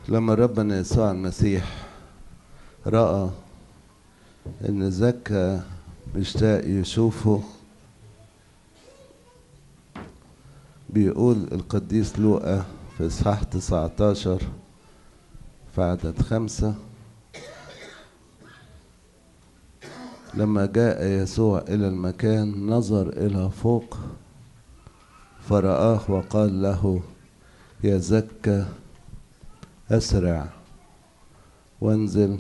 لما ربنا يسوع المسيح رأى إن زكا مشتاق يشوفه بيقول القديس لوقا في إصحاح 19 في عدد خمسة لما جاء يسوع إلى المكان نظر إلى فوق فرآه وقال له يا زكا أسرع وانزل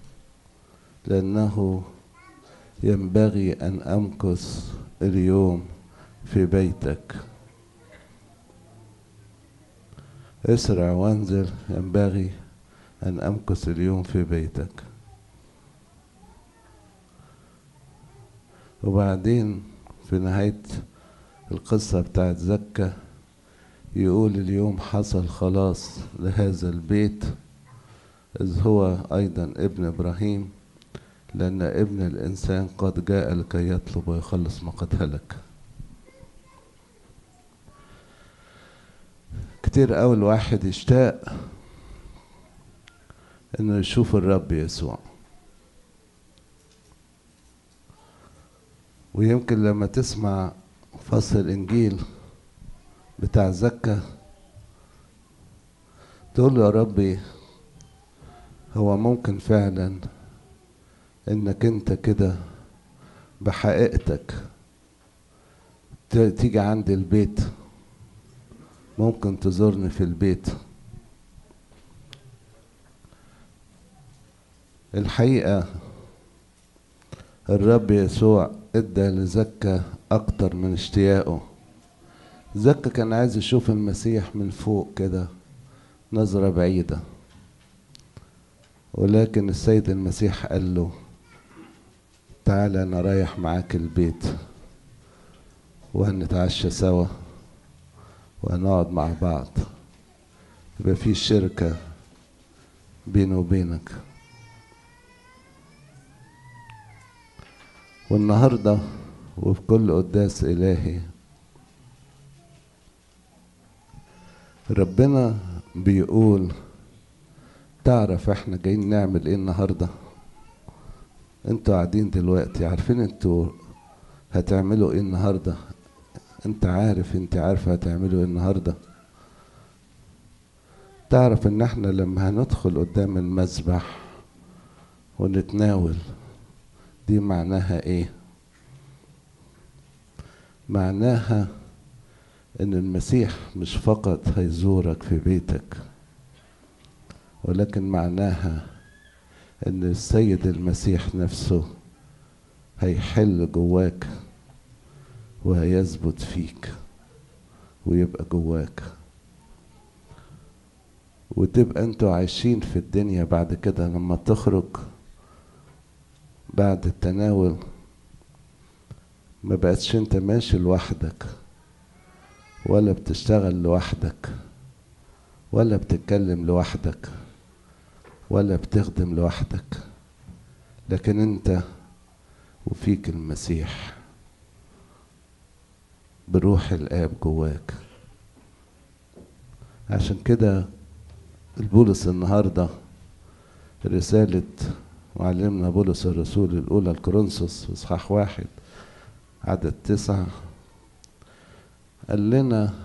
لأنه ينبغي أن أمكث اليوم في بيتك اسرع وانزل ينبغي أن أمكث اليوم في بيتك وبعدين في نهاية القصة بتاعت زكا يقول اليوم حصل خلاص لهذا البيت إذ هو أيضا ابن إبراهيم لأن ابن الإنسان قد جاء لكي يطلب ويخلص ما قد هلك كتير أوي الواحد يشتاق إنه يشوف الرب يسوع ويمكن لما تسمع فصل الإنجيل بتاع زكا تقول له يا ربي هو ممكن فعلا انك انت كده بحقيقتك تيجي عندي البيت ممكن تزورني في البيت الحقيقة الرب يسوع ادى لزكا اكتر من اشتياقه زكا كان عايز يشوف المسيح من فوق كده نظرة بعيدة ولكن السيد المسيح قال له تعالى انا رايح معاك البيت وهنتعشى سوا وهنقعد مع بعض يبقى في شركة بيني وبينك والنهاردة وفي كل قداس إلهي ربنا بيقول تعرف احنا جايين نعمل ايه النهارده انتوا قاعدين دلوقتي عارفين انتوا هتعملوا ايه النهارده انت عارف انت عارفه هتعملوا ايه النهارده تعرف ان احنا لما هندخل قدام المذبح ونتناول دي معناها ايه معناها ان المسيح مش فقط هيزورك في بيتك ولكن معناها ان السيد المسيح نفسه هيحل جواك وهيثبت فيك ويبقى جواك وتبقى انتوا عايشين في الدنيا بعد كده لما تخرج بعد التناول ما بقتش انت ماشي لوحدك ولا بتشتغل لوحدك ولا بتتكلم لوحدك ولا بتخدم لوحدك لكن انت وفيك المسيح بروح الاب جواك عشان كده البولس النهارده رسالة معلمنا بولس الرسول الأولى الكورنثوس في إصحاح واحد عدد تسعة قال لنا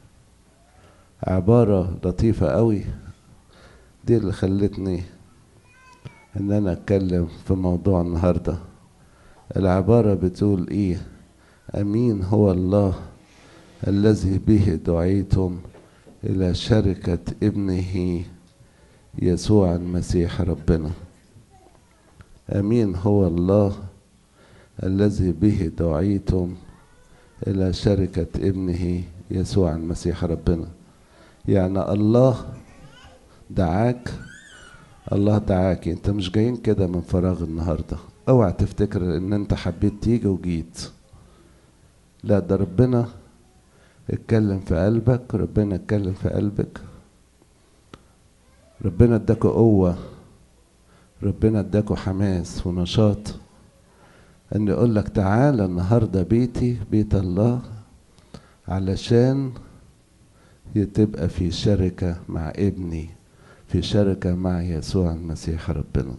عبارة لطيفة قوي دي اللي خلتني ان انا اتكلم في موضوع النهاردة العبارة بتقول ايه امين هو الله الذي به دعيتم الى شركة ابنه يسوع المسيح ربنا امين هو الله الذي به دعيتم الى شركة ابنه يسوع المسيح ربنا يعني الله دعاك الله دعاك انت مش جايين كده من فراغ النهارده اوعى تفتكر ان انت حبيت تيجي وجيت لا ده ربنا اتكلم في قلبك ربنا اتكلم في قلبك ربنا اداكوا قوة ربنا اداكوا حماس ونشاط ان يقول لك تعالى النهارده بيتي بيت الله علشان تبقى في شركة مع ابني في شركة مع يسوع المسيح ربنا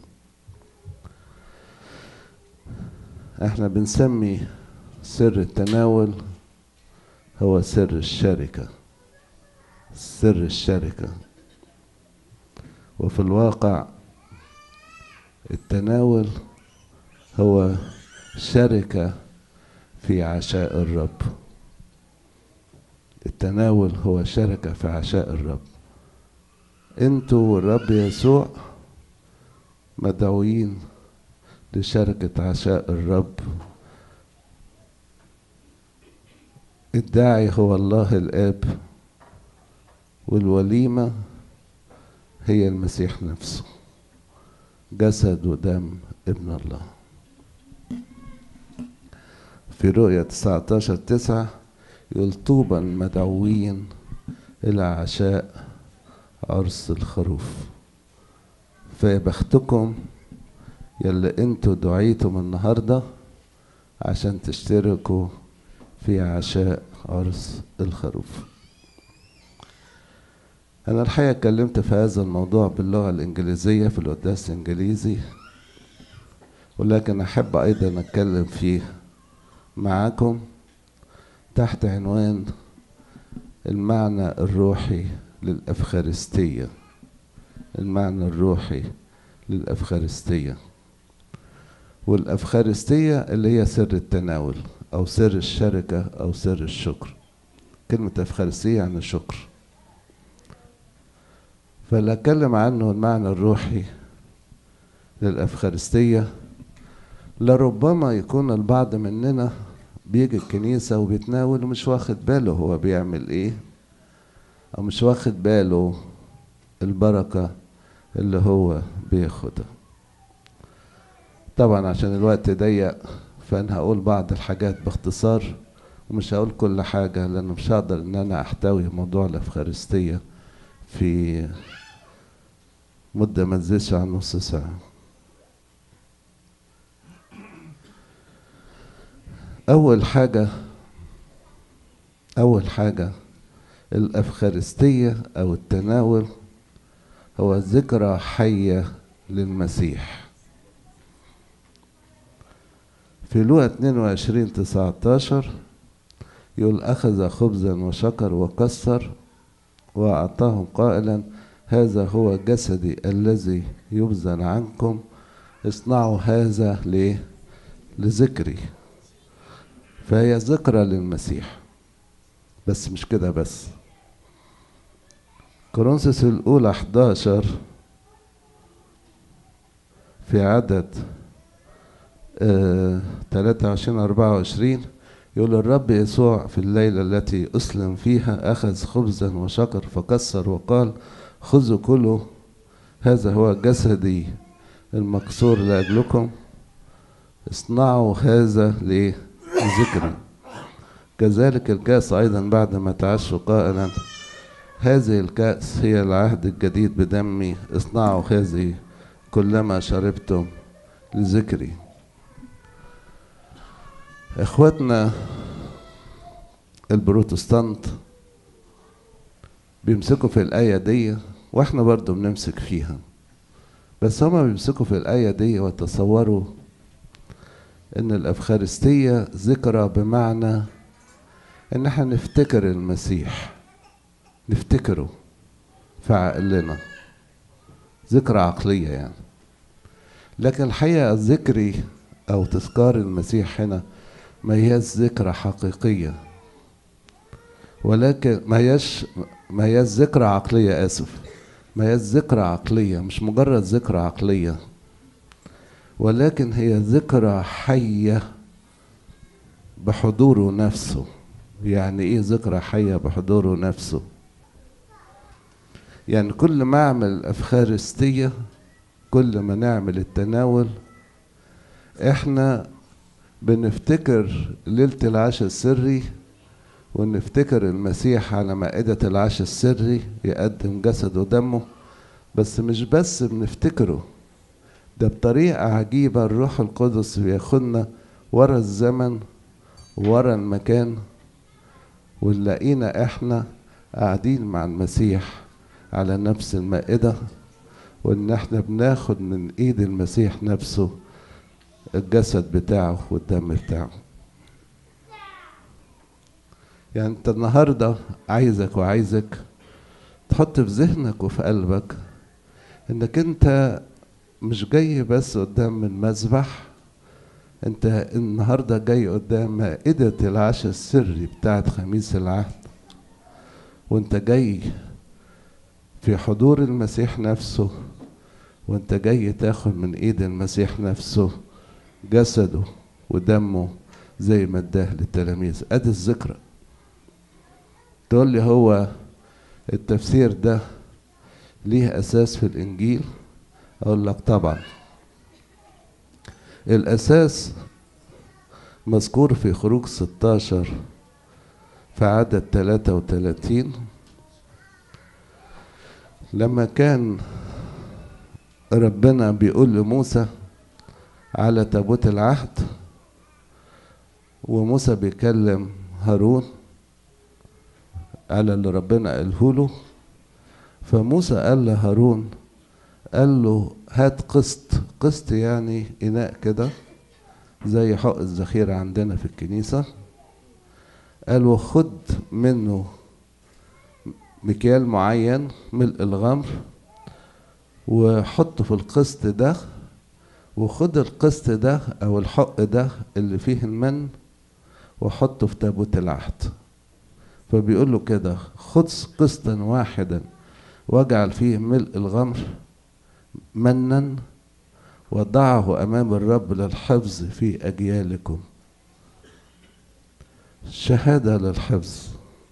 احنا بنسمي سر التناول هو سر الشركة سر الشركة وفي الواقع التناول هو شركة في عشاء الرب التناول هو شركة في عشاء الرب انتوا والرب يسوع مدعوين لشركة عشاء الرب الداعي هو الله الآب والوليمة هي المسيح نفسه جسد ودم ابن الله في رؤية 19 تسعة يقول طوبى المدعوين إلى عشاء عرس الخروف فيا بختكم يلي انتوا دعيتم النهاردة عشان تشتركوا في عشاء عرس الخروف أنا الحقيقة اتكلمت في هذا الموضوع باللغة الإنجليزية في القداس الإنجليزي ولكن أحب أيضا أتكلم فيه معاكم تحت عنوان المعنى الروحي للأفخارستية المعنى الروحي للأفخارستية والأفخارستية اللي هي سر التناول أو سر الشركة أو سر الشكر كلمة أفخارستية يعني شكر فاللي أتكلم عنه المعنى الروحي للأفخارستية لربما يكون البعض مننا بيجي الكنيسة وبيتناول ومش واخد باله هو بيعمل ايه او مش واخد باله البركة اللي هو بياخدها طبعا عشان الوقت ضيق فانا هقول بعض الحاجات باختصار ومش هقول كل حاجة لأن مش هقدر إن أنا أحتوي موضوع الأفخارستية في مدة ما تزيدش عن نص ساعة أول حاجة أول حاجة الأفخارستية أو التناول هو ذكرى حية للمسيح في لوقا 22 19 يقول أخذ خبزا وشكر وكسر وأعطاهم قائلا هذا هو جسدي الذي يبذل عنكم اصنعوا هذا ليه لذكري فهي ذكرى للمسيح بس مش كده بس كورنثوس الأولى 11 في عدد آه 23 24 يقول الرب يسوع في الليلة التي أسلم فيها أخذ خبزا وشكر فكسر وقال خذوا كلوا هذا هو جسدي المكسور لأجلكم اصنعوا هذا ليه ذكري كذلك الكأس أيضا بعد ما تعشوا قائلا هذه الكأس هي العهد الجديد بدمي اصنعوا هذه كلما شربتم لذكري اخواتنا البروتستانت بيمسكوا في الآية دي واحنا برضو بنمسك فيها بس هما بيمسكوا في الآية دي وتصوروا ان الافخارستية ذكرى بمعنى ان احنا نفتكر المسيح نفتكره في عقلنا ذكرى عقلية يعني لكن الحقيقة ذكري او تذكار المسيح هنا ما هياش ذكرى حقيقية ولكن ما هياش ما هياش ذكرى عقلية آسف ما هياش ذكرى عقلية مش مجرد ذكرى عقلية ولكن هي ذكرى حية بحضوره نفسه يعني ايه ذكرى حية بحضوره نفسه يعني كل ما اعمل الافخارستية كل ما نعمل التناول احنا بنفتكر ليلة العشاء السري ونفتكر المسيح على مائدة العشاء السري يقدم جسد ودمه بس مش بس بنفتكره ده بطريقة عجيبة الروح القدس بياخدنا ورا الزمن ورا المكان ونلاقينا احنا قاعدين مع المسيح على نفس المائدة وان احنا بناخد من ايد المسيح نفسه الجسد بتاعه والدم بتاعه يعني انت النهارده عايزك وعايزك تحط في ذهنك وفي قلبك انك انت مش جاي بس قدام المذبح انت النهارده جاي قدام مائدة العشاء السري بتاعت خميس العهد وانت جاي في حضور المسيح نفسه وانت جاي تاخد من ايد المسيح نفسه جسده ودمه زي ما اداه للتلاميذ ادي الذكرى تقول لي هو التفسير ده ليه اساس في الانجيل اقول لك طبعا الاساس مذكور في خروج 16 في عدد 33 لما كان ربنا بيقول لموسى على تابوت العهد وموسى بيكلم هارون على اللي ربنا قاله له فموسى قال لهارون قال له هات قسط قسط يعني إناء كده زي حق الذخيرة عندنا في الكنيسة قال وخد منه مكيال معين ملء الغمر وحطه في القسط ده وخد القسط ده او الحق ده اللي فيه المن وحطه في تابوت العهد فبيقول له كده خذ قسطا واحدا واجعل فيه ملء الغمر منا وضعه امام الرب للحفظ في اجيالكم شهاده للحفظ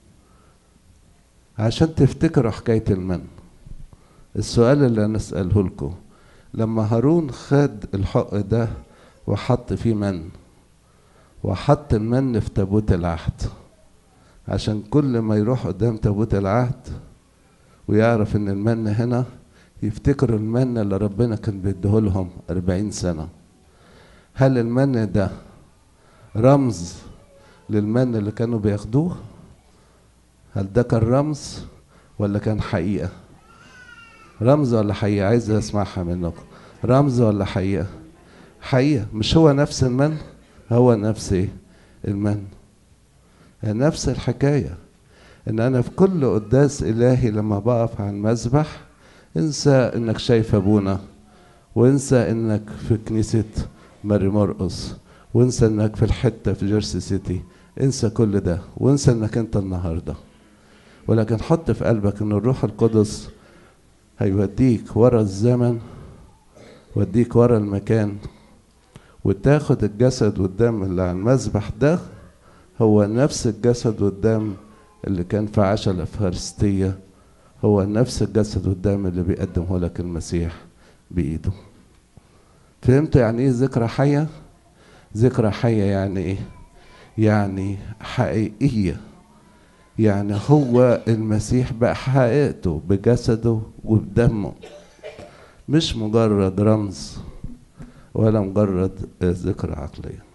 عشان تفتكروا حكايه المن السؤال اللي انا اساله لكم لما هارون خد الحق ده وحط فيه من وحط المن في تابوت العهد عشان كل ما يروح قدام تابوت العهد ويعرف ان المن هنا يفتكروا المن اللي ربنا كان بيديهولهم أربعين سنة هل المن ده رمز للمن اللي كانوا بياخدوه هل ده كان رمز ولا كان حقيقة رمز ولا حقيقة عايز اسمعها منكم رمز ولا حقيقة حقيقة مش هو نفس المن هو نفس ايه المن نفس الحكاية ان انا في كل قداس الهي لما بقف على المذبح انسى انك شايف ابونا وانسى انك في كنيسة ماري مرقص وانسى انك في الحتة في جيرسي سيتي انسى كل ده وانسى انك انت النهاردة ولكن حط في قلبك ان الروح القدس هيوديك ورا الزمن وديك ورا المكان وتاخد الجسد والدم اللي على المذبح ده هو نفس الجسد والدم اللي كان في عشاء الأفخارستية هو نفس الجسد والدم اللي بيقدمه لك المسيح بإيده فهمتوا يعني ايه ذكرى حية ذكرى حية يعني ايه يعني حقيقية يعني هو المسيح بقى حقيقته بجسده وبدمه مش مجرد رمز ولا مجرد ذكرى عقليه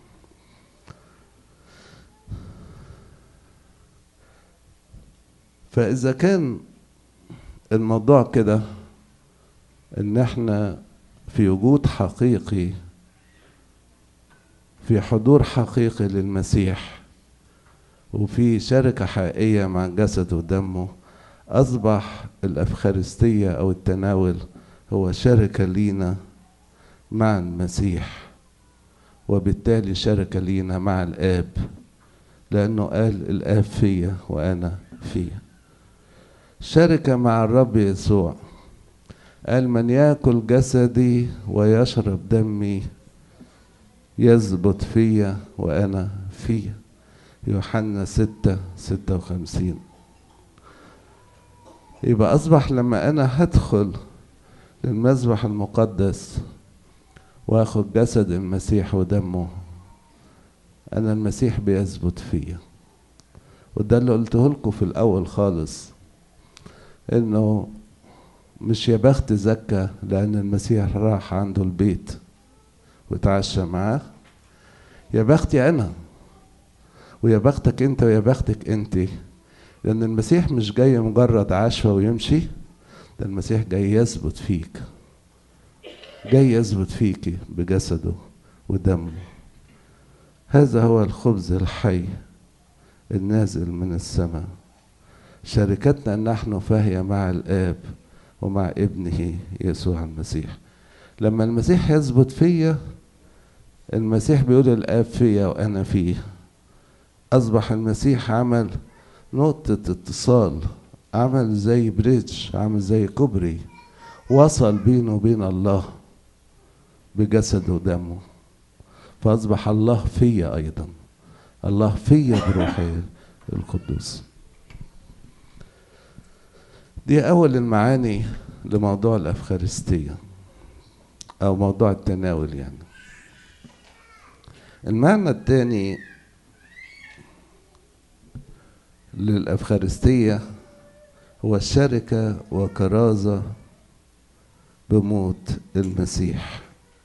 فإذا كان الموضوع كده إن إحنا في وجود حقيقي في حضور حقيقي للمسيح وفي شركة حقيقية مع جسده ودمه أصبح الأفخارستية أو التناول هو شركة لينا مع المسيح وبالتالي شركة لينا مع الآب لأنه قال الآب فيا وأنا فيه شركة مع الرب يسوع قال من ياكل جسدي ويشرب دمي يثبت فيا وأنا فيه يوحنا ستة ستة وخمسين يبقى أصبح لما أنا هدخل للمذبح المقدس واخد جسد المسيح ودمه أنا المسيح بيثبت فيا وده اللي قلته لكم في الأول خالص إنه مش يا بخت زكى لأن المسيح راح عنده البيت وتعشى معاه يا بختي أنا ويا بختك أنت ويا بختك أنت لأن المسيح مش جاي مجرد عشوة ويمشي ده المسيح جاي يثبت فيك جاي يثبت فيكي بجسده ودمه هذا هو الخبز الحي النازل من السماء شركتنا نحن فهي مع الآب ومع ابنه يسوع المسيح لما المسيح يثبت فيا المسيح بيقول الآب فيا وأنا فيه أصبح المسيح عمل نقطة اتصال عمل زي بريدج عمل زي كوبري وصل بينه وبين الله بجسده ودمه فأصبح الله فيا أيضا الله فيا بروحه القدوس دي أول المعاني لموضوع الأفخارستية أو موضوع التناول يعني المعنى الثاني للأفخارستية هو الشركة وكرازة بموت المسيح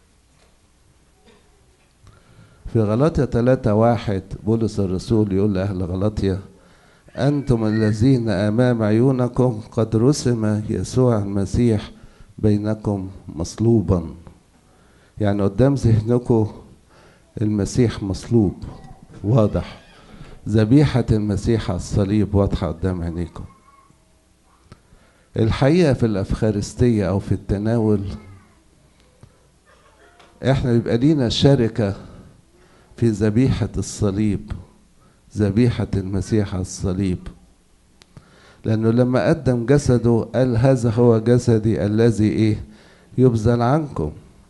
في غلطية ثلاثة واحد بولس الرسول يقول لأهل غلطية أنتم الذين أمام عيونكم قد رسم يسوع المسيح بينكم مصلوبا يعني قدام ذهنكم المسيح مصلوب واضح ذبيحة المسيح على الصليب واضحة قدام عينيكم الحقيقة في الأفخارستية أو في التناول احنا بيبقى لينا شركة في ذبيحة الصليب ذبيحة المسيح على الصليب لأنه لما قدم جسده قال هذا هو جسدي الذي إيه يبذل عنكم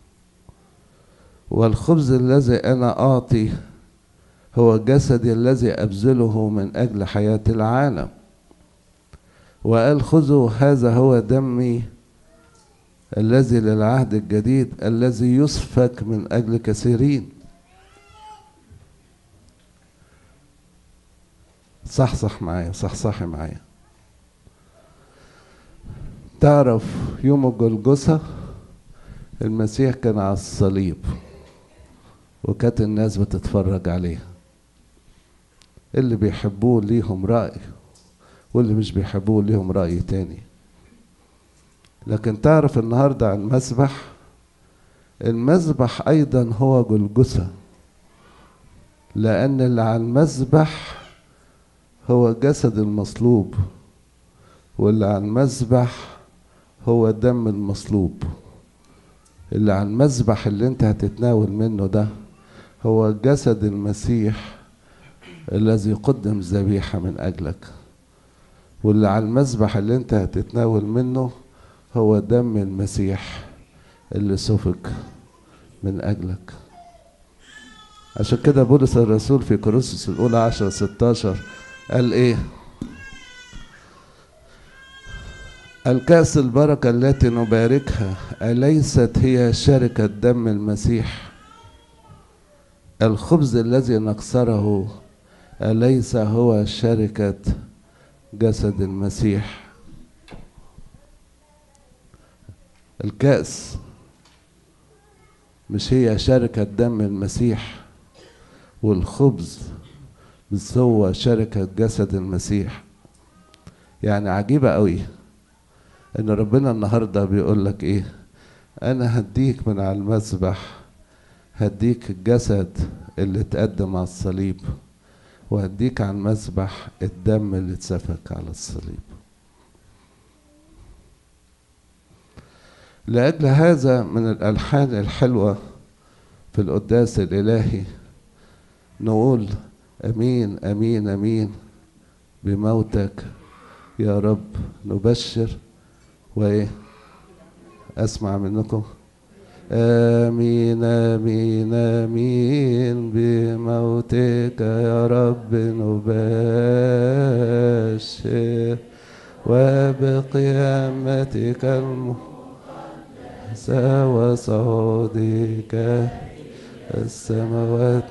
والخبز الذي أنا أعطي هو جسدي الذي أبذله من أجل حياة العالم وقال خذوا هذا هو دمي الذي للعهد الجديد الذي يسفك من أجل كثيرين صح صح معايا صح صح معايا تعرف يوم الجلجثة المسيح كان على الصليب وكانت الناس بتتفرج عليه اللي بيحبوه ليهم رأي واللي مش بيحبوه ليهم رأي تاني لكن تعرف النهاردة عن المسبح المسبح أيضا هو جلجثة لأن اللي على المسبح هو جسد المصلوب واللي على المسبح هو دم المصلوب اللي على المسبح اللي انت هتتناول منه ده هو جسد المسيح الذي قدم ذبيحة من أجلك واللي على المسبح اللي انت هتتناول منه هو دم المسيح اللي سفك من أجلك عشان كده بولس الرسول في كورنثوس الأولى عشرة ستاشر قال إيه؟ الكأس البركة التي نباركها أليست هي شركة دم المسيح الخبز الذي نكسره أليس هو شركة جسد المسيح الكأس مش هي شركة دم المسيح والخبز بس هو شركة جسد المسيح يعني عجيبة قوي ان ربنا النهارده بيقول لك ايه انا هديك من على المذبح هديك الجسد اللي اتقدم على الصليب وهديك على المذبح الدم اللي اتسفك على الصليب لأجل هذا من الألحان الحلوة في القداس الإلهي نقول أمين أمين أمين بموتك يا رب نبشر وإيه أسمع منكم آمين آمين آمين بموتك يا رب نبشر وبقيامتك المقدسة وصعودك السماوات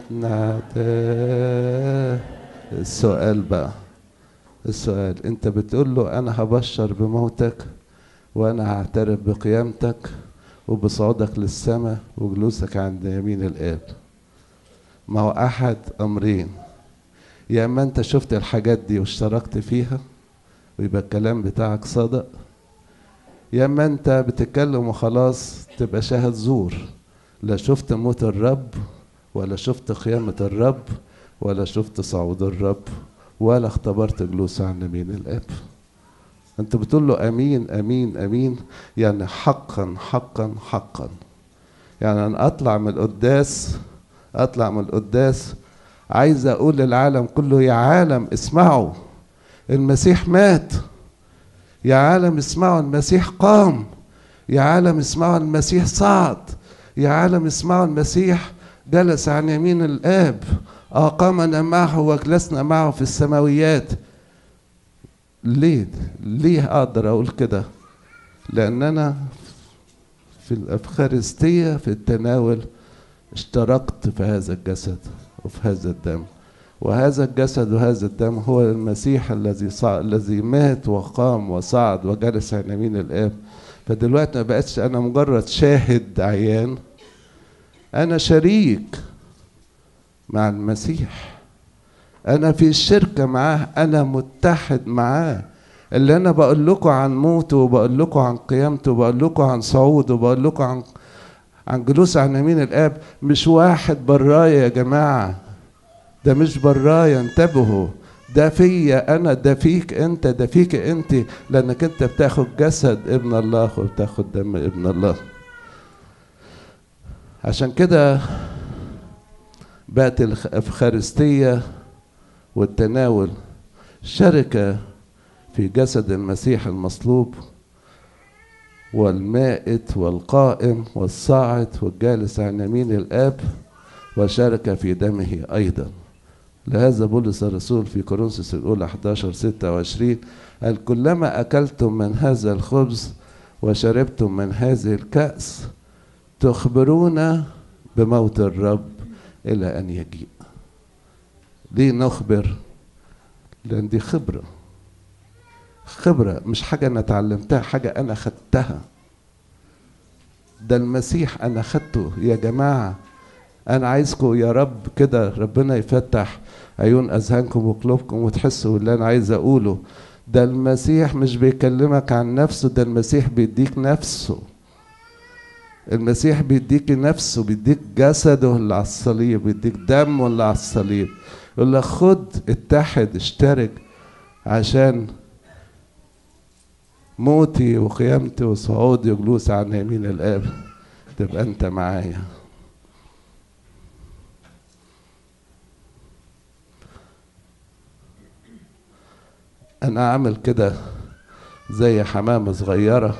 نعتاه السؤال بقى السؤال انت بتقول له انا هبشر بموتك وانا هعترف بقيامتك وبصعودك للسماء وجلوسك عند يمين الاب ما هو احد امرين يا اما انت شفت الحاجات دي واشتركت فيها ويبقى الكلام بتاعك صادق يا اما انت بتتكلم وخلاص تبقى شاهد زور لا شفت موت الرب ولا شفت قيامة الرب ولا شفت صعود الرب ولا اختبرت جلوس عن يمين الاب انت بتقول له امين امين امين يعني حقا حقا حقا يعني انا اطلع من القداس اطلع من القداس عايز اقول للعالم كله يا عالم اسمعوا المسيح مات يا عالم اسمعوا المسيح قام يا عالم اسمعوا المسيح صعد يا عالم اسمعوا المسيح جلس عن يمين الآب أقامنا معه وجلسنا معه في السماويات ليه ليه أقدر أقول كده لأن أنا في الأفخارستية في التناول اشتركت في هذا الجسد وفي هذا الدم وهذا الجسد وهذا الدم هو المسيح الذي صع... الذي مات وقام وصعد وجلس عن يمين الآب فدلوقتي ما بقتش أنا مجرد شاهد عيان أنا شريك مع المسيح أنا في الشركة معاه أنا متحد معاه اللي أنا بقول لكم عن موته وبقول لكم عن قيامته وبقول لكم عن صعوده وبقول لكم عن عن جلوس عن يمين الآب مش واحد برايا يا جماعة ده مش برايا انتبهوا ده فيا انا ده فيك انت ده فيك انت لانك انت بتاخد جسد ابن الله وبتاخد دم ابن الله عشان كده بقت الافخارستيه والتناول شركه في جسد المسيح المصلوب والمائت والقائم والصاعد والجالس عن يمين الاب وشارك في دمه ايضا لهذا بولس الرسول في كورنثوس الأولى 11 26 قال كلما أكلتم من هذا الخبز وشربتم من هذه الكأس تخبرون بموت الرب إلى أن يجيء ليه نخبر لأن دي خبرة خبرة مش حاجة أنا اتعلمتها حاجة أنا خدتها ده المسيح أنا خدته يا جماعة أنا عايزكم يا رب كده ربنا يفتح عيون أذهانكم وقلوبكم وتحسوا اللي أنا عايز أقوله ده المسيح مش بيكلمك عن نفسه ده المسيح بيديك نفسه المسيح بيديك نفسه بيديك جسده اللي على الصليب بيديك دمه اللي على الصليب يقول لك خد اتحد اشترك عشان موتي وقيامتي وصعودي وجلوسي عن يمين الاب تبقى انت معايا انا اعمل كده زي حمامه صغيره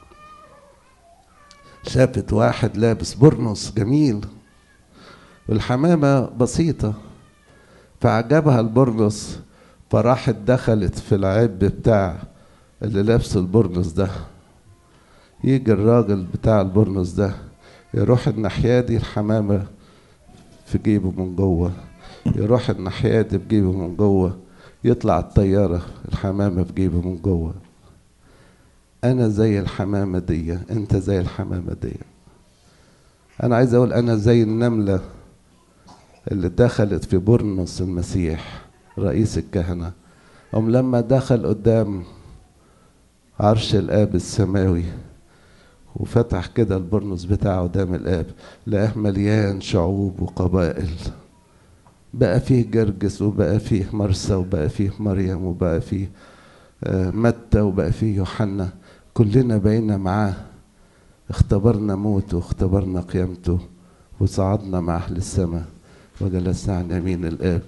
شافت واحد لابس برنس جميل والحمامه بسيطه فعجبها البرنس فراحت دخلت في العب بتاع اللي لابس البرنس ده يجي الراجل بتاع البرنس ده يروح الناحية دي الحمامة في جيبه من جوه يروح الناحية دي بجيبه من جوه يطلع الطيارة الحمامة في جيبه من جوه أنا زي الحمامة دي أنت زي الحمامة دي أنا عايز أقول أنا زي النملة اللي دخلت في برنس المسيح رئيس الكهنة أم لما دخل قدام عرش الآب السماوي وفتح كده البرنس بتاعه قدام الآب لقاه مليان شعوب وقبائل بقى فيه جرجس وبقى فيه مرسى وبقى فيه مريم وبقى فيه متى وبقى فيه يوحنا كلنا بقينا معاه اختبرنا موته واختبرنا قيامته وصعدنا معه للسماء وجلسنا عن يمين الآب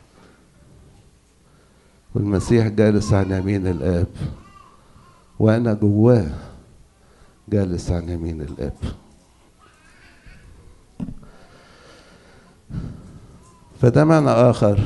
والمسيح جالس عن يمين الآب وأنا جواه جالس عن يمين الآب فده معنى آخر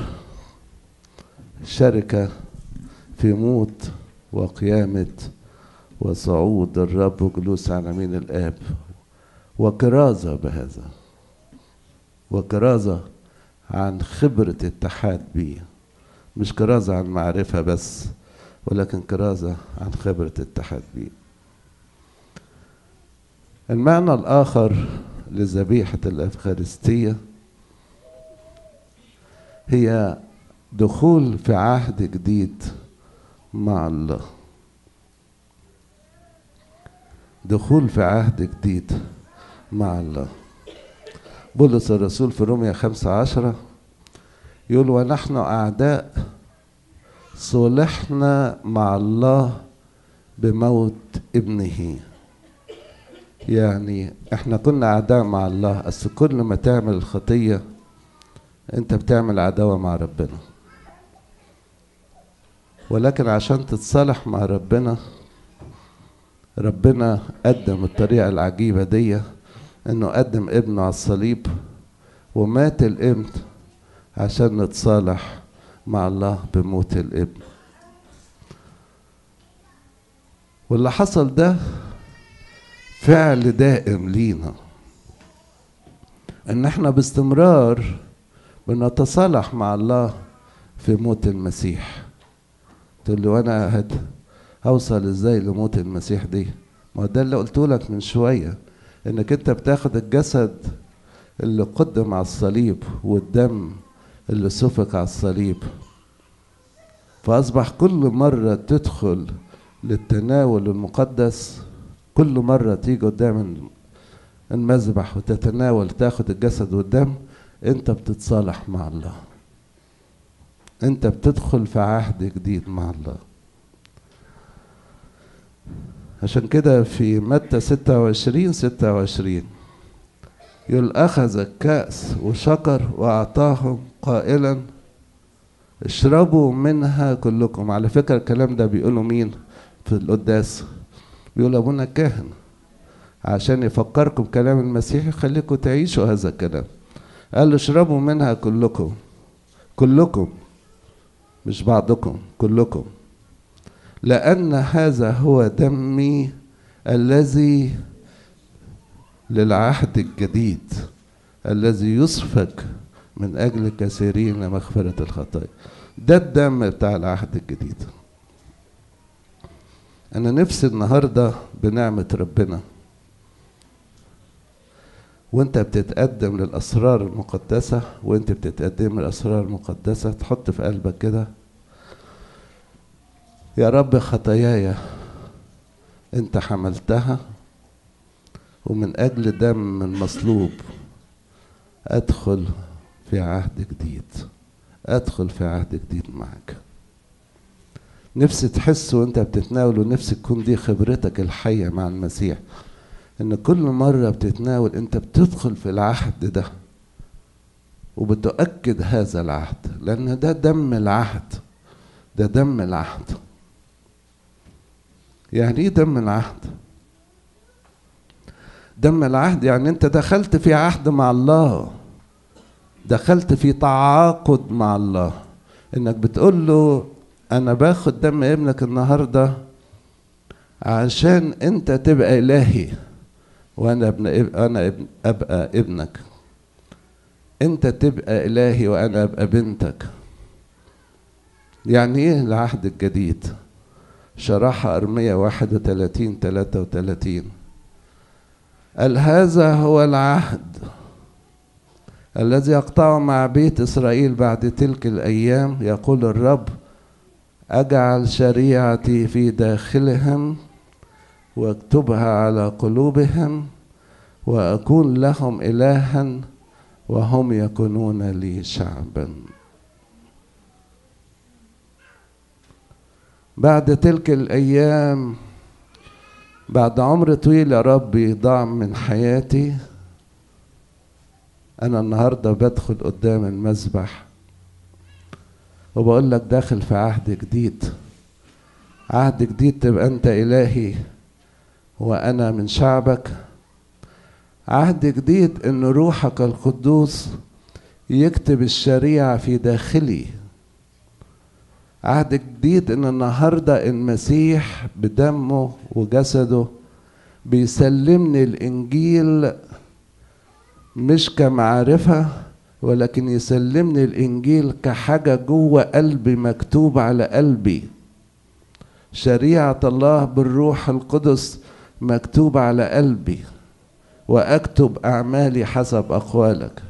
شركة في موت وقيامة وصعود الرب وجلوس على يمين الآب وكرازة بهذا وكرازة عن خبرة اتحاد بيه مش كرازة عن معرفة بس ولكن كرازة عن خبرة اتحاد بيه المعنى الآخر لذبيحة الأفخارستية هي دخول في عهد جديد مع الله دخول في عهد جديد مع الله بولس الرسول في روميا خمسة عشرة يقول ونحن أعداء صلحنا مع الله بموت ابنه يعني احنا كنا أعداء مع الله أصل كل ما تعمل الخطية انت بتعمل عداوة مع ربنا ولكن عشان تتصالح مع ربنا ربنا قدم الطريقة العجيبة دي انه قدم ابنه على الصليب ومات الابن عشان نتصالح مع الله بموت الابن واللي حصل ده فعل دائم لينا ان احنا باستمرار بنتصالح مع الله في موت المسيح تقول لي وانا هد هوصل ازاي لموت المسيح دي ما ده اللي قلت لك من شويه انك انت بتاخد الجسد اللي قدم على الصليب والدم اللي سفك على الصليب فاصبح كل مره تدخل للتناول المقدس كل مره تيجي قدام المذبح وتتناول تاخد الجسد والدم انت بتتصالح مع الله انت بتدخل في عهد جديد مع الله عشان كده في متى ستة وعشرين ستة وعشرين يقول أخذ الكأس وشكر وأعطاهم قائلا اشربوا منها كلكم على فكرة الكلام ده بيقوله مين في القداس بيقول أبونا الكاهن عشان يفكركم كلام المسيح يخليكم تعيشوا هذا الكلام قال له اشربوا منها كلكم كلكم مش بعضكم كلكم لأن هذا هو دمي الذي للعهد الجديد الذي يسفك من أجل كثيرين لمغفرة الخطايا ده الدم بتاع العهد الجديد أنا نفسي النهاردة بنعمة ربنا وانت بتتقدم للأسرار المقدسة وانت بتتقدم للأسرار المقدسة تحط في قلبك كده يا رب خطاياي انت حملتها ومن اجل دم المصلوب ادخل في عهد جديد ادخل في عهد جديد معك نفسي تحس وانت بتتناول ونفسي تكون دي خبرتك الحية مع المسيح ان كل مرة بتتناول انت بتدخل في العهد ده وبتؤكد هذا العهد لان ده دم العهد ده دم العهد يعني ايه دم العهد دم العهد يعني انت دخلت في عهد مع الله دخلت في تعاقد مع الله انك بتقول له انا باخد دم ابنك النهارده عشان انت تبقى الهي وانا ابن انا ابن ابقى ابنك انت تبقى الهي وانا ابقى بنتك يعني ايه العهد الجديد شرحها أرمية واحد وثلاثين ثلاثة وثلاثين قال هذا هو العهد الذي يقطع مع بيت إسرائيل بعد تلك الأيام يقول الرب أجعل شريعتي في داخلهم واكتبها على قلوبهم وأكون لهم إلها وهم يكونون لي شعبا بعد تلك الأيام بعد عمر طويل يا ربي ضاع من حياتي أنا النهاردة بدخل قدام المذبح وبقول لك داخل في عهد جديد عهد جديد تبقى أنت إلهي وأنا من شعبك عهد جديد إن روحك القدوس يكتب الشريعة في داخلي عهد جديد ان النهارده المسيح بدمه وجسده بيسلمني الانجيل مش كمعرفه ولكن يسلمني الانجيل كحاجه جوه قلبي مكتوب على قلبي شريعه الله بالروح القدس مكتوب على قلبي واكتب اعمالي حسب اقوالك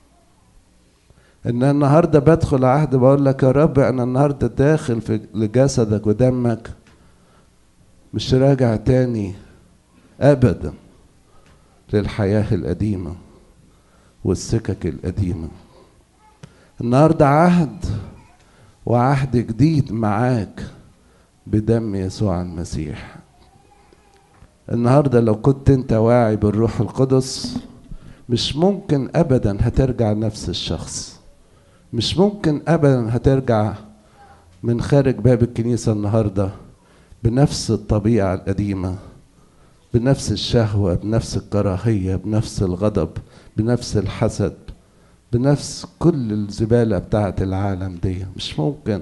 ان النهارده بدخل عهد بقول لك يا رب انا النهارده داخل في لجسدك ودمك مش راجع تاني ابدا للحياه القديمه والسكك القديمه النهارده عهد وعهد جديد معاك بدم يسوع المسيح النهارده لو كنت انت واعي بالروح القدس مش ممكن ابدا هترجع نفس الشخص مش ممكن ابدا هترجع من خارج باب الكنيسه النهارده بنفس الطبيعه القديمه بنفس الشهوه بنفس الكراهيه بنفس الغضب بنفس الحسد بنفس كل الزباله بتاعه العالم دي مش ممكن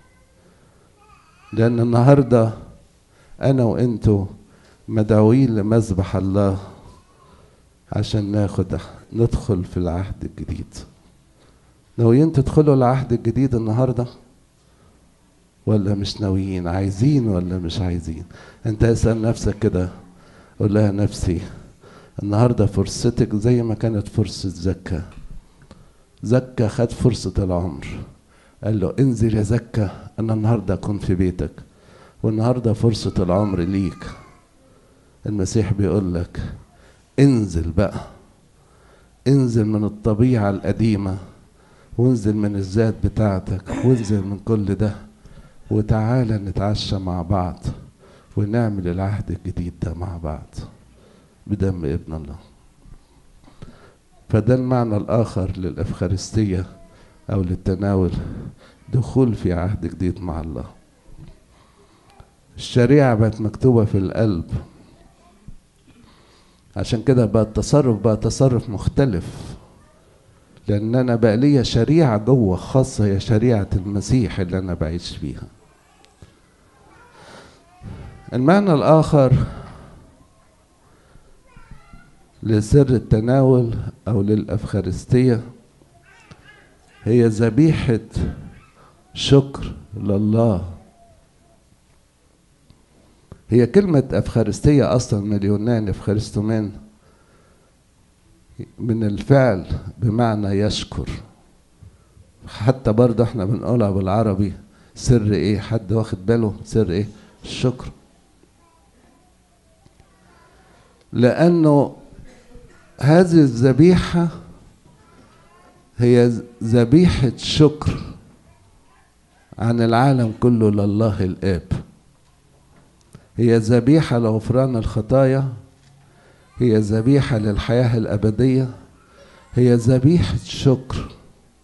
لان النهارده انا وانتو مدعوين لمذبح الله عشان ناخد ندخل في العهد الجديد ناويين تدخلوا العهد الجديد النهارده ولا مش ناويين عايزين ولا مش عايزين انت اسال نفسك كده قول لها نفسي النهارده فرصتك زي ما كانت فرصه زكا زكا خد فرصه العمر قال له انزل يا زكا انا النهارده اكون في بيتك والنهارده فرصه العمر ليك المسيح بيقول لك انزل بقى انزل من الطبيعة القديمة وانزل من الذات بتاعتك وانزل من كل ده وتعالى نتعشى مع بعض ونعمل العهد الجديد ده مع بعض بدم ابن الله فده المعنى الآخر للأفخارستية أو للتناول دخول في عهد جديد مع الله الشريعة بقت مكتوبة في القلب عشان كده بقى التصرف بقى تصرف مختلف لان انا بقى ليا شريعه جوه خاصه هي شريعه المسيح اللي انا بعيش فيها المعنى الاخر لسر التناول او للافخارستيه هي ذبيحه شكر لله هي كلمة أفخارستية أصلا من اليونان أفخارستومان من الفعل بمعنى يشكر حتى برضه احنا بنقولها بالعربي سر ايه حد واخد باله سر ايه الشكر لأنه هذه الذبيحة هي ذبيحة شكر عن العالم كله لله الآب هي ذبيحة لغفران الخطايا هي ذبيحة للحياة الأبدية هي ذبيحة شكر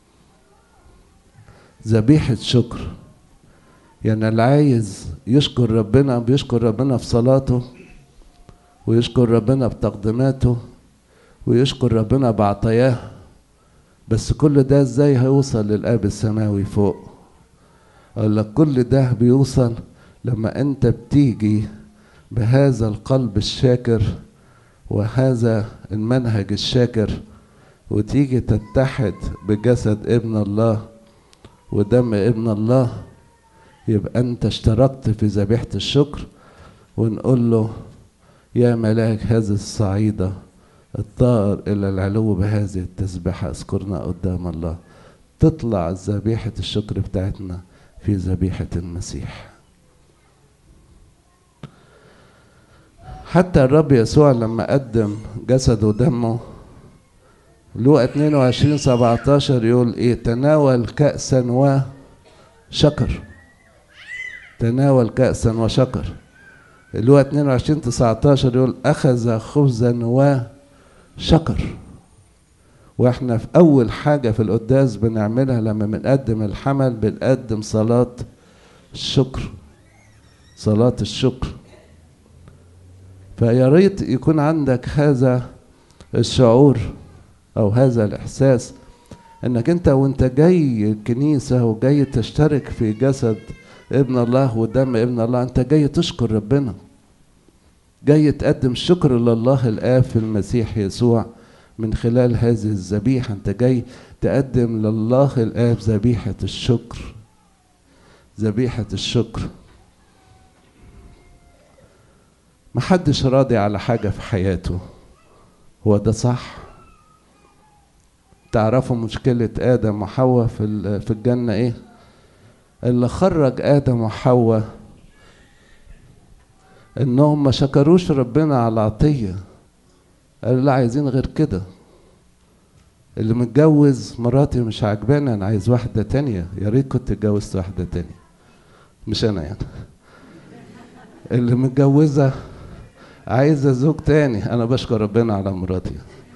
ذبيحة شكر يعني اللي عايز يشكر ربنا بيشكر ربنا في صلاته ويشكر ربنا بتقديماته ويشكر ربنا بعطاياه بس كل ده ازاي هيوصل للاب السماوي فوق اقول لك كل ده بيوصل لما انت بتيجي بهذا القلب الشاكر وهذا المنهج الشاكر وتيجي تتحد بجسد ابن الله ودم ابن الله يبقى انت اشتركت في ذبيحة الشكر ونقول له يا ملاك هذه الصعيدة الطائر إلى العلو بهذه التسبيحة اذكرنا قدام الله تطلع ذبيحة الشكر بتاعتنا في ذبيحة المسيح حتى الرب يسوع لما قدم جسده ودمه لوقا 22 17 يقول ايه تناول كأسا وشكر تناول كأسا وشكر لوقا 22 19 يقول أخذ خبزا وشكر واحنا في أول حاجة في القداس بنعملها لما بنقدم الحمل بنقدم صلاة الشكر صلاة الشكر فيا ريت يكون عندك هذا الشعور او هذا الاحساس انك انت وانت جاي الكنيسه وجاي تشترك في جسد ابن الله ودم ابن الله انت جاي تشكر ربنا جاي تقدم شكر لله الاب في المسيح يسوع من خلال هذه الذبيحه انت جاي تقدم لله الاب ذبيحه الشكر ذبيحه الشكر محدش راضي على حاجة في حياته هو ده صح تعرفوا مشكلة آدم وحواء في في الجنة إيه؟ اللي خرج آدم وحواء انهم ما شكروش ربنا على العطيه قالوا لا عايزين غير كده اللي متجوز مراتي مش عاجباني انا عايز واحده تانية يا ريت كنت اتجوزت واحده تانية مش انا يعني اللي متجوزه عايزه زوج تاني انا بشكر ربنا على مراتي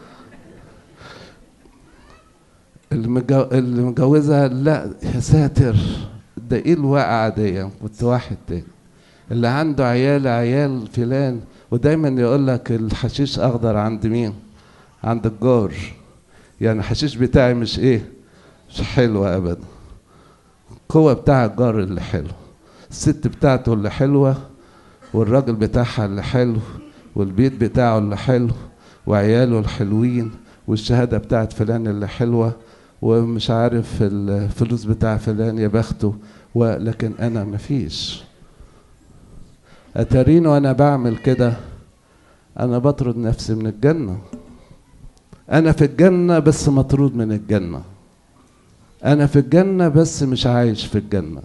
اللي متجو... اللي متجوزها لا يا ساتر ده ايه الواقعه دي كنت واحد تاني اللي عنده عيال عيال فلان ودايما يقول لك الحشيش اخضر عند مين عند الجار يعني الحشيش بتاعي مش ايه مش حلو ابدا القوة بتاع الجار اللي حلو الست بتاعته اللي حلوة والراجل بتاعها اللي حلو والبيت بتاعه اللي حلو وعياله الحلوين والشهادة بتاعت فلان اللي حلوة ومش عارف الفلوس بتاع فلان يا بخته ولكن انا مفيش اتاريني وانا بعمل كده انا بطرد نفسي من الجنه انا في الجنه بس مطرود من الجنه انا في الجنه بس مش عايش في الجنه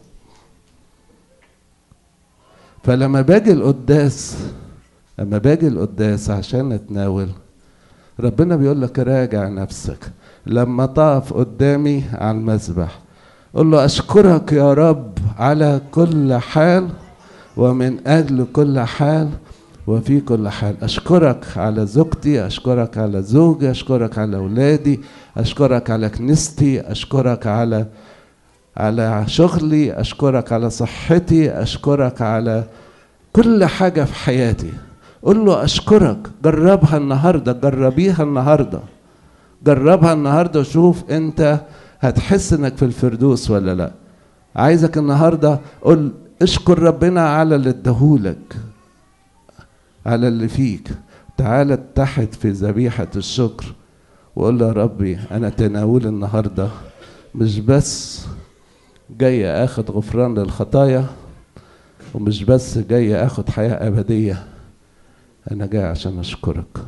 فلما باجي القداس لما باجي القداس عشان اتناول ربنا بيقول لك راجع نفسك لما تقف قدامي على المذبح قل له اشكرك يا رب على كل حال ومن اجل كل حال وفي كل حال اشكرك على زوجتي اشكرك على زوجي اشكرك على اولادي اشكرك على كنيستي اشكرك على على شغلي اشكرك على صحتي اشكرك على كل حاجه في حياتي قل له اشكرك جربها النهارده جربيها النهارده جربها النهارده وشوف انت هتحس انك في الفردوس ولا لا عايزك النهارده قل اشكر ربنا على اللي اداهولك على اللي فيك تعال اتحد في ذبيحة الشكر وقول له يا ربي أنا تناول النهاردة مش بس جاي أخد غفران للخطايا ومش بس جاي أخد حياة أبدية أنا جاي عشان أشكرك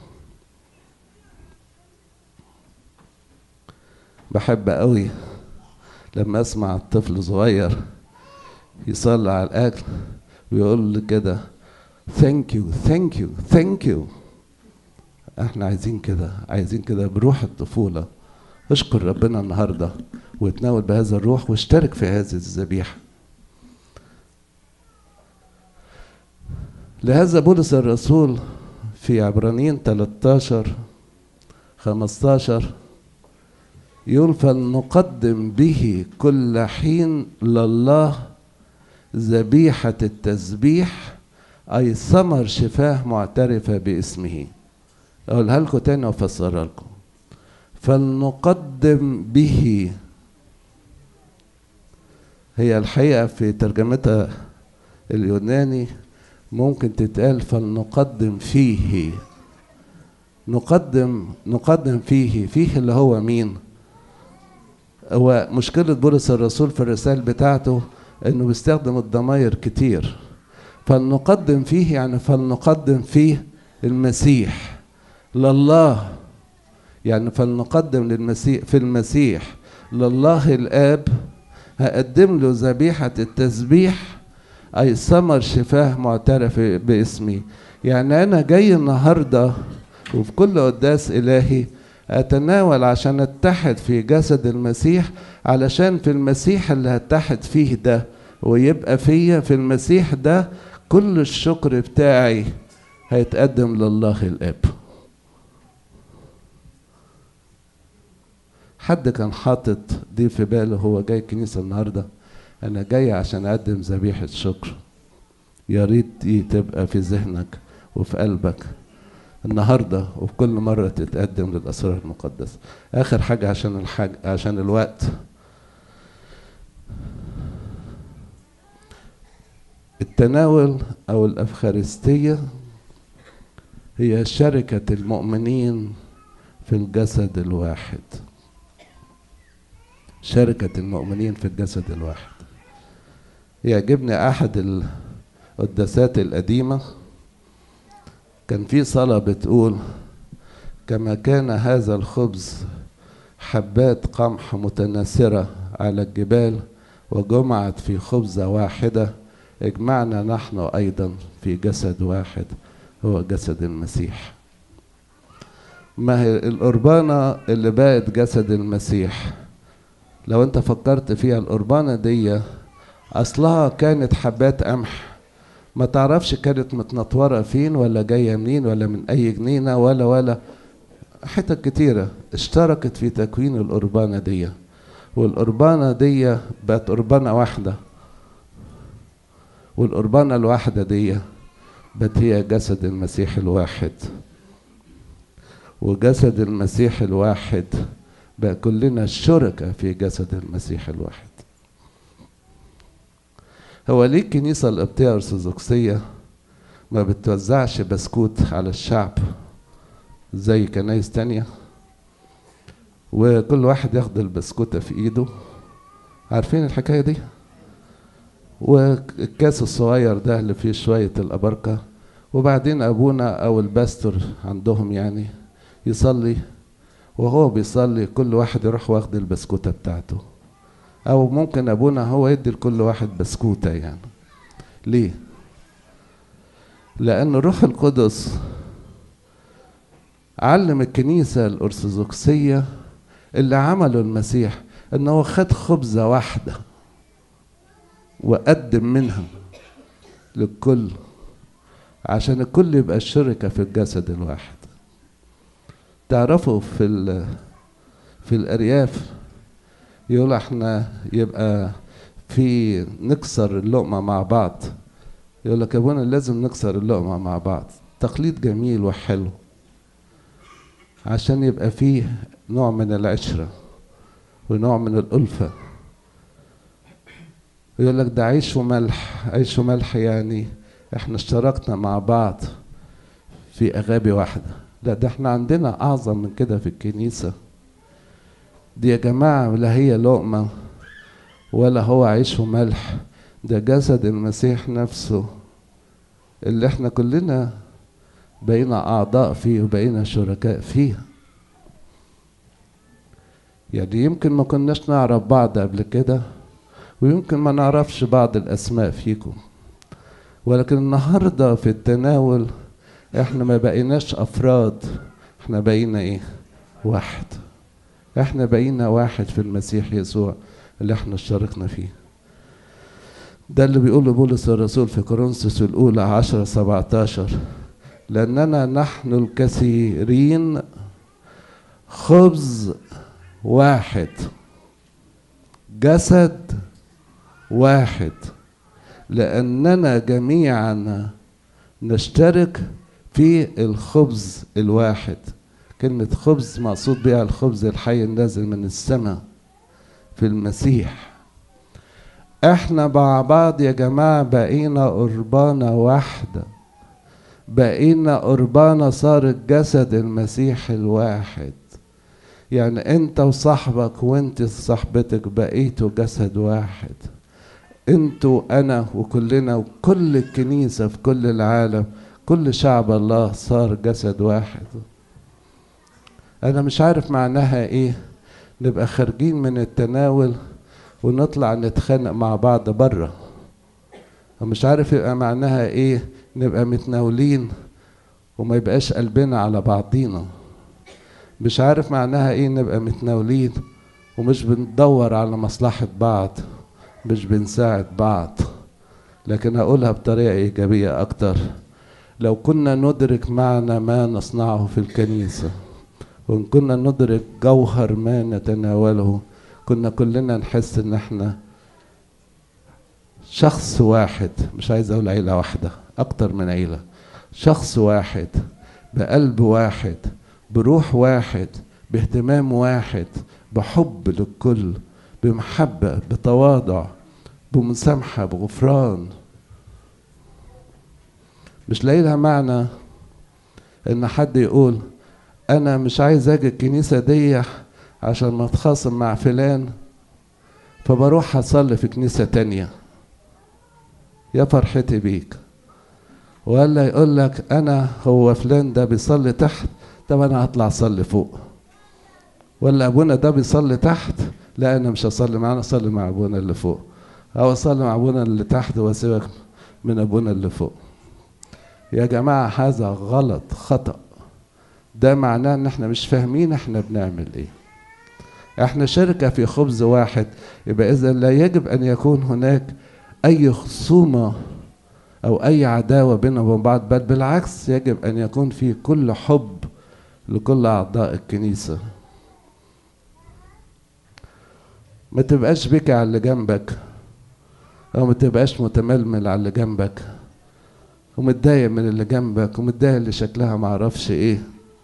بحب قوي لما أسمع الطفل صغير يصلي على الأكل ويقول لي كده ثانك يو ثانك يو ثانك يو احنا عايزين كده عايزين كده بروح الطفولة اشكر ربنا النهاردة وتناول بهذا الروح واشترك في هذه الذبيحة لهذا بولس الرسول في عبرانيين 13 15 يقول فلنقدم به كل حين لله ذبيحة التسبيح أي ثمر شفاه معترفة باسمه أقولها لكم تاني وأفسرها لكم فلنقدم به هي الحقيقة في ترجمتها اليوناني ممكن تتقال فلنقدم فيه نقدم نقدم فيه فيه اللي هو مين هو مشكلة بولس الرسول في الرسائل بتاعته انه بيستخدم الضمائر كتير فلنقدم فيه يعني فلنقدم فيه المسيح لله يعني فلنقدم للمسيح في المسيح لله الآب هقدم له ذبيحة التسبيح أي ثمر شفاه معترف باسمي يعني أنا جاي النهاردة وفي كل قداس إلهي أتناول عشان أتحد في جسد المسيح علشان في المسيح اللي هتحد فيه ده ويبقى فيا في المسيح ده كل الشكر بتاعي هيتقدم لله الاب حد كان حاطط دي في باله هو جاي الكنيسه النهارده انا جاي عشان اقدم ذبيحه شكر يا ريت دي تبقى في ذهنك وفي قلبك النهارده وفي كل مره تتقدم للاسرار المقدسه اخر حاجه عشان الحاج عشان الوقت التناول او الافخارستيه هي شركه المؤمنين في الجسد الواحد شركه المؤمنين في الجسد الواحد يعجبني احد القداسات القديمه كان في صلاه بتقول كما كان هذا الخبز حبات قمح متناثره على الجبال وجمعت في خبزه واحده اجمعنا نحن ايضا في جسد واحد هو جسد المسيح ما هي القربانة اللي بقت جسد المسيح لو انت فكرت فيها القربانة دي اصلها كانت حبات قمح ما تعرفش كانت متنطورة فين ولا جاية منين ولا من اي جنينة ولا ولا حتت كتيرة اشتركت في تكوين القربانة دي والقربانة دي بقت قربانة واحدة والقربانة الواحدة دي بقت هي جسد المسيح الواحد وجسد المسيح الواحد بقى كلنا شركة في جسد المسيح الواحد هو ليه الكنيسة القبطية الأرثوذكسية ما بتوزعش بسكوت على الشعب زي كنايس تانية وكل واحد ياخد البسكوتة في ايده عارفين الحكاية دي والكاس الصغير ده اللي فيه شوية الأبركة وبعدين أبونا أو الباستور عندهم يعني يصلي وهو بيصلي كل واحد يروح واخد البسكوتة بتاعته أو ممكن أبونا هو يدي لكل واحد بسكوتة يعني ليه؟ لأن الروح القدس علم الكنيسة الأرثوذكسية اللي عمله المسيح إنه خد خبزة واحدة وقدم منها للكل عشان الكل يبقى الشركة في الجسد الواحد تعرفوا في في الأرياف يقول احنا يبقى في نكسر اللقمة مع بعض يقول لك يا ابونا لازم نكسر اللقمة مع بعض تقليد جميل وحلو عشان يبقى فيه نوع من العشرة ونوع من الألفة يقول لك ده عيش وملح عيش وملح يعني احنا اشتركنا مع بعض في أغابي واحدة لا ده احنا عندنا أعظم من كده في الكنيسة دي يا جماعة لا هي لقمة ولا هو عيش وملح ده جسد المسيح نفسه اللي احنا كلنا بقينا أعضاء فيه وبقينا شركاء فيه يعني يمكن ما كناش نعرف بعض قبل كده ويمكن ما نعرفش بعض الأسماء فيكم ولكن النهاردة في التناول احنا ما بقيناش أفراد احنا بقينا ايه واحد احنا بقينا واحد في المسيح يسوع اللي احنا اشتركنا فيه ده اللي بيقوله بولس الرسول في كورنثوس الأولى عشرة سبعتاشر لأننا نحن الكثيرين خبز واحد جسد واحد لأننا جميعا نشترك في الخبز الواحد كلمة خبز مقصود بها الخبز الحي النازل من السماء في المسيح احنا مع بعض يا جماعة بقينا قربانة واحدة بقينا قربانة صارت جسد المسيح الواحد يعني انت وصاحبك وانت صاحبتك بقيتوا جسد واحد انتوا انا وكلنا وكل الكنيسة في كل العالم كل شعب الله صار جسد واحد انا مش عارف معناها ايه نبقى خارجين من التناول ونطلع نتخانق مع بعض بره ومش عارف يبقى معناها ايه نبقى متناولين وما يبقاش قلبنا على بعضينا مش عارف معناها ايه نبقى متناولين ومش بندور على مصلحة بعض مش بنساعد بعض لكن هقولها بطريقة إيجابية أكتر لو كنا ندرك معنى ما نصنعه في الكنيسة وإن كنا ندرك جوهر ما نتناوله كنا كلنا نحس إن إحنا شخص واحد مش عايز أقول عيلة واحدة أكتر من عيلة شخص واحد بقلب واحد بروح واحد باهتمام واحد بحب للكل بمحبة بتواضع بمسامحة بغفران مش لاقي لها معنى ان حد يقول انا مش عايز اجي الكنيسة دي عشان ما اتخاصم مع فلان فبروح اصلي في كنيسة تانية يا فرحتي بيك ولا يقول لك انا هو فلان ده بيصلي تحت طب انا هطلع اصلي فوق ولا ابونا ده بيصلي تحت لا انا مش هصلي معاه انا اصلي مع ابونا اللي فوق او اصلي مع ابونا اللي تحت واسيبك من ابونا اللي فوق يا جماعة هذا غلط خطأ ده معناه ان احنا مش فاهمين احنا بنعمل ايه احنا شركة في خبز واحد يبقى اذا لا يجب ان يكون هناك اي خصومة او اي عداوة بيننا وبين بعض بل بالعكس يجب ان يكون في كل حب لكل اعضاء الكنيسة ما تبقاش بكي على اللي جنبك او ما تبقاش متململ على اللي جنبك ومتضايق من اللي جنبك ومتضايق اللي شكلها معرفش ايه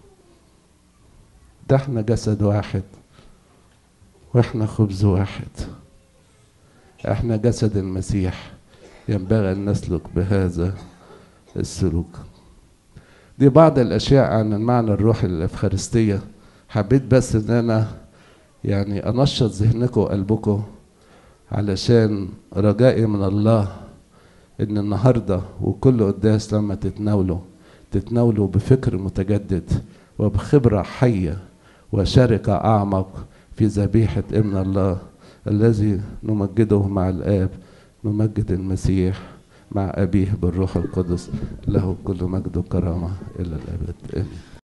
ده احنا جسد واحد واحنا خبز واحد احنا جسد المسيح ينبغي ان نسلك بهذا السلوك دي بعض الاشياء عن المعنى الروحي للافخارستيه حبيت بس ان انا يعني انشط ذهنكم وقلبكم علشان رجائي من الله ان النهارده وكل قداس لما تتناولوا تتناولوا بفكر متجدد وبخبره حيه وشركه اعمق في ذبيحه ابن الله الذي نمجده مع الاب نمجد المسيح مع ابيه بالروح القدس له كل مجد وكرامه الى الابد امين